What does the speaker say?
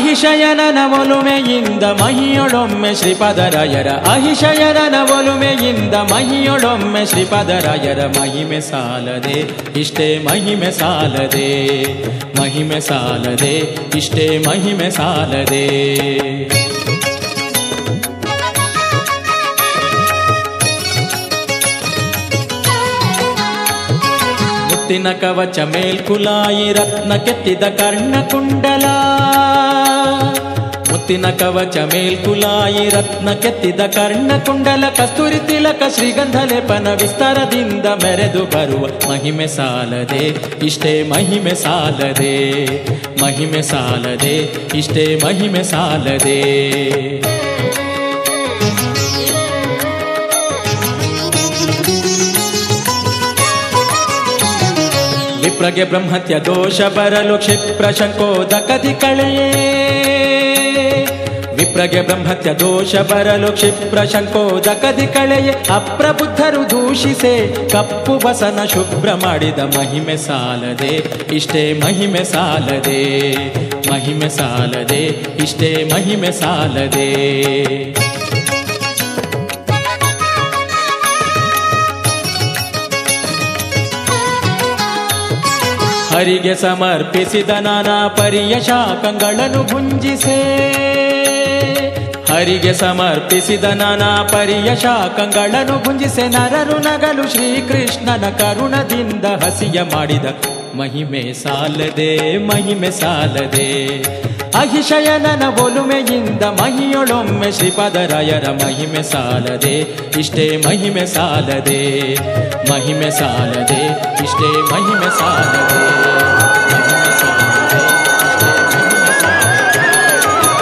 ಅಹಿಶಯನನ ಒಲುಮೆಯಿಂದ ಮಹಿಯೊಳೊಮ್ಮೆ ಶ್ರೀಪದರಾಯರ ಅಹಿಶಯನನ ಒಲುಮೆಯಿಂದ ಮಹಿಯೊಳೊಮ್ಮೆ ಶ್ರೀಪದರಾಯರ ಮಹಿಮೆ ಸಾಲದೆ ಇಷ್ಟೇ ಮಹಿಮೆ ಸಾಲದೆ ಮಹಿಮೆ ಸಾಲದೆ ಇಷ್ಟೇ ಮಹಿಮೆ ಸಾಲದೆ ಮುತ್ತಿನ ಕವಚ ಮೇಲ್ಕುಲಾಯಿ ರತ್ನ ಕೆತ್ತಿದ ಕರ್ಣಕುಂಡಲ ಮುತ್ತಿನ ಕವಚ ಮೇಲ್ಕುಲಾಯಿ ರತ್ನ ಕೆತ್ತಿದ ಕರ್ಣಕುಂಡಲ ಕಸ್ತೂರಿ ತಿಲಕ ಶ್ರೀಗಂಧ ಲೇಪನ ವಿಸ್ತಾರದಿಂದ ಮೆರೆದು ಬರುವ ಮಹಿಮೆ ಸಾಲದೆ ಇಷ್ಟೇ ಮಹಿಮೆ ಸಾಲದೆ ಮಹಿಮೆ ಸಾಲದೆ ಇಷ್ಟೇ ಮಹಿಮೆ ಸಾಲದೆ ವಿಪ್ರಗೆ ಬ್ರಹ್ಮತ್ಯ ದೋಷ ಬರಲು ಕ್ಷಿಪ್ರ ಶಂಕೋದಕದಿ ಕಳೆಯೇ ವಿಪ್ರಗೆ ಬ್ರಹ್ಮತ್ಯ ದೋಷ ಬರಲು ಕ್ಷಿಪ್ರ ಶಂಕೋದಕದಿ ಕಳೆಯೇ ಅಪ್ರಬುದ್ಧರು ದೂಷಿಸೆ ಕಪ್ಪು ಬಸನ ಶುಭ್ರ ಮಾಡಿದ ಮಹಿಮೆ ಸಾಲದೆ ಇಷ್ಟೇ ಮಹಿಮೆ ಸಾಲದೆ ಮಹಿಮೆ ಸಾಲದೆ ಇಷ್ಟೇ ಮಹಿಮೆ ಸಾಲದೆ ಹರಿಗೆ ಸಮರ್ಪಿಸಿದ ನಾನಾ ಪರಿಯ ಶಾಖಗಳನ್ನು ಭುಂಜಿಸೆ ಹರಿಗೆ ಸಮರ್ಪಿಸಿದ ನಾನಾ ಪರಿಯ ಶಾಖಗಳನ್ನು ಭುಂಜಿಸೆ ನರರು ನಗಲು ಶ್ರೀಕೃಷ್ಣನ ಕರುಣದಿಂದ ಹಸಿಯ ಮಾಡಿದ ಮಹಿಮೆ ಸಾಲದೆ ಮಹಿಮೆ ಸಾಲದೆ ಅಹಿಶಯನನ ಒಲುಮೆಯಿಂದ ಮಹಿಯೊಳೊಮ್ಮೆ ಶ್ರೀಪದರಾಯರ ಮಹಿಮೆ ಸಾಲದೆ ಇಷ್ಟೇ ಮಹಿಮೆ ಸಾಲದೆ ಮಹಿಮೆ ಸಾಲದೆ ಇಷ್ಟೇ ಮಹಿಮೆ ಸಾಲದೆ ಮಹಿಮೆ ಸಾಲದೆ ಇಷ್ಟೇ ಮಹಿಮೆ ಸಾಲದೆ